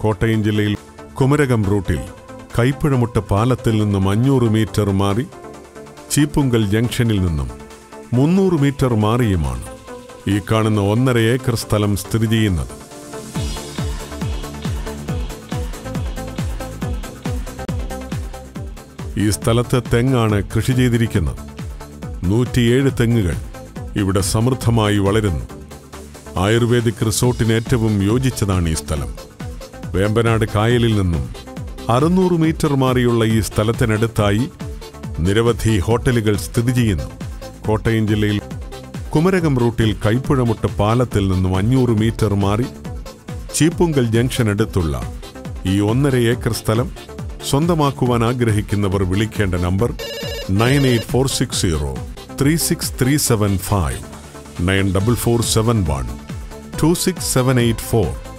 കോട്ടയം ജില്ലയിൽ കുമരകം റൂട്ടിൽ കൈപ്പഴമുട്ട പാലത്തിൽ നിന്നും അഞ്ഞൂറ് മീറ്റർ മാറി ചീപ്പുങ്കൽ ജംഗ്ഷനിൽ നിന്നും മുന്നൂറ് മീറ്റർ മാറിയുമാണ് ഈ കാണുന്ന ഒന്നര ഏക്കർ സ്ഥലം സ്ഥിതി ചെയ്യുന്നത് ഈ സ്ഥലത്ത് തെങ്ങാണ് കൃഷി ചെയ്തിരിക്കുന്നത് നൂറ്റിയേഴ് തെങ്ങുകൾ ഇവിടെ സമൃദ്ധമായി വളരുന്നു ആയുർവേദിക് റിസോർട്ടിന് ഏറ്റവും യോജിച്ചതാണ് ഈ സ്ഥലം വേമ്പനാട് കായലിൽ നിന്നും അറുന്നൂറ് മീറ്റർ മാറിയുള്ള ഈ സ്ഥലത്തിനടുത്തായി നിരവധി ഹോട്ടലുകൾ സ്ഥിതി ചെയ്യുന്നു കോട്ടയം ജില്ലയിൽ കുമരകം റൂട്ടിൽ കൈപ്പുഴമുട്ട പാലത്തിൽ നിന്നും അഞ്ഞൂറ് മീറ്റർ മാറി ചീപ്പുങ്കൽ ജംഗ്ഷൻ അടുത്തുള്ള ഈ ഒന്നര ഏക്കർ സ്ഥലം സ്വന്തമാക്കുവാൻ ആഗ്രഹിക്കുന്നവർ വിളിക്കേണ്ട number nine eight four six zero three six three seven five nine double four seven one two six seven eight four